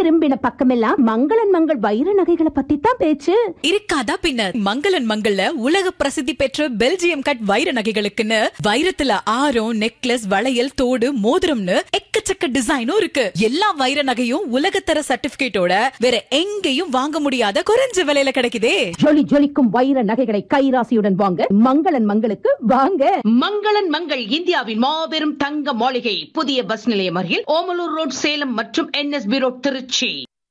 திரும்பின பக்கமெல்லாம் மங்களன் மங்கள் வைர நகைகளை பத்தி தான் பேச்சு இருக்காதா பின்ன மங்களன் மங்கள்ல உலக பிரசித்தி பெற்ற பெல்ஜியம் கட் வைர நகைகளுக்குன்னு வைரத்துல ஆரம் நெக்லஸ் வளையல் தோடு மோதிரம்னு எக்கச்சக்க டிசைனும் இருக்கு எல்லா வைர நகையும் உலகத்தர சர்டிபிகேட்டோட வேற எங்கேயும் வாங்க முடியாத குறைஞ்ச விலையில கிடைக்குதே ஜொலி ஜொலிக்கும் வைர நகைகளை கைராசியுடன் வாங்க மங்களன் மங்களுக்கு வாங்க மங்களன் மங்கள் இந்தியாவின் மாபெரும் தங்க மாளிகை புதிய பஸ் நிலையம் அருகில் ஓமலூர் ரோட் சேலம் மற்றும் என்எஸ்பி ரோட் திருச்சி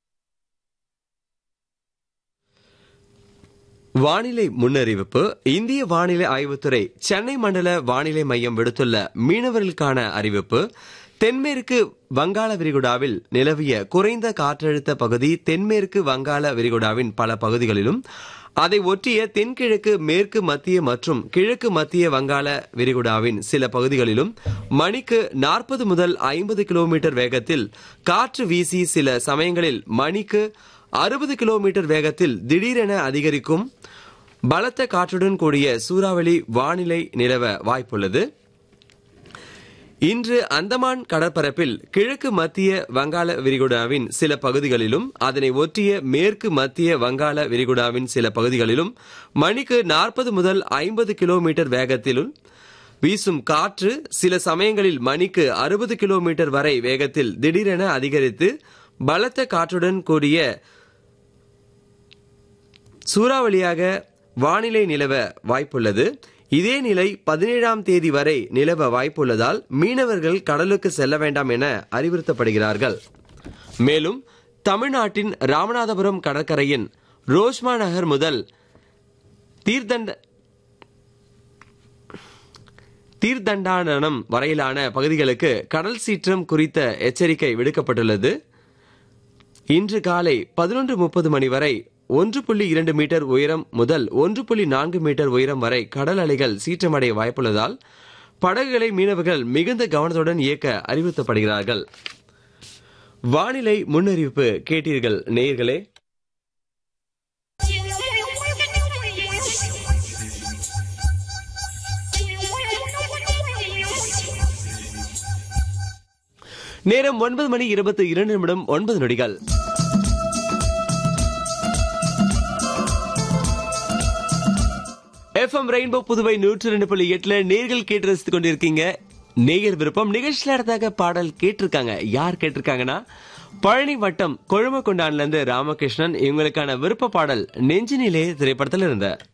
வானிலை முன்னறிவிப்பு இந்திய வானிலை ஆய்வுத்துறை சென்னை மண்டல வானிலை மையம் விடுத்துள்ள மீனவர்களுக்கான அறிவிப்பு தென்மேற்கு வங்காள விரிகுடாவில் நிலவிய குறைந்த காற்றழுத்த பகுதி தென்மேற்கு வங்காள விரிகுடாவின் பல பகுதிகளிலும் அதை ஒட்டிய தென்கிழக்கு மேற்கு மத்திய மற்றும் கிழக்கு மத்திய வங்காள விரிகுடாவின் சில பகுதிகளிலும் மணிக்கு நாற்பது முதல் ஐம்பது கிலோமீட்டர் வேகத்தில் காற்று வீசி சில சமயங்களில் மணிக்கு அறுபது கிலோமீட்டர் வேகத்தில் திடீரென அதிகரிக்கும் பலத்த காற்றுடன் கூடிய சூறாவளி வானிலை நிலவ வாய்ப்புள்ளது இன்று அந்தமான் கடற்பரப்பில் கிழக்கு மத்திய வங்காள விரிகுடாவின் சில பகுதிகளிலும் அதனை ஒட்டிய மேற்கு மத்திய வங்காள விரிகுடாவின் சில பகுதிகளிலும் மணிக்கு நாற்பது முதல் ஐம்பது கிலோமீட்டர் வேகத்திலும் வீசும் காற்று சில சமயங்களில் மணிக்கு அறுபது கிலோமீட்டர் வரை வேகத்தில் திடீரென அதிகரித்து பலத்த காற்றுடன் கூடிய சூறாவளியாக வானிலை நிலவ வாய்ப்புள்ளது இதே நிலை பதினேழாம் தேதி வரை நிலவ வாய்ப்புள்ளதால் மீனவர்கள் கடலுக்கு செல்ல வேண்டாம் என அறிவுறுத்தப்படுகிறார்கள் மேலும் தமிழ்நாட்டின் ராமநாதபுரம் கடற்கரையின் ரோஷ்மா நகர் முதல் தீர்த்தண்ட தீர்த்தண்டானம் வரையிலான பகுதிகளுக்கு கடல் சீற்றம் குறித்த எச்சரிக்கை விடுக்கப்பட்டுள்ளது இன்று காலை பதினொன்று முப்பது மணி வரை ஒன்று புள்ளி இரண்டு மீட்டர் உயரம் முதல் ஒன்று புள்ளி நான்கு மீட்டர் உயரம் வரை கடல் அலைகள் சீற்றமடைய வாய்ப்புள்ளதால் படகுகளை மீனவர்கள் மிகுந்த கவனத்துடன் இயக்க அறிவுறுத்தப்படுகிறார்கள் வானிலை முன்னறிவிப்பு கேட்டீர்கள் நேயர்களே நேரம் ஒன்பது மணி இருபத்தி இரண்டு நிமிடம் ஒன்பது நொடிகள் எஃப்எம் ரெயின்போ புதுவை நூற்று ரெண்டு புள்ளி எட்டுல நேர்கள் கேட்டு ரசித்துக் கொண்டிருக்கீங்க நேயர் விருப்பம் நிகழ்ச்சியில அடுத்தாக பாடல் கேட்டிருக்காங்க யார் கேட்டிருக்காங்கன்னா பழனி வட்டம் கொழுமக்கொண்டான்ல இருந்து ராமகிருஷ்ணன் இவங்களுக்கான விருப்ப பாடல் நெஞ்சினிலே திரைப்படத்தில் இருந்த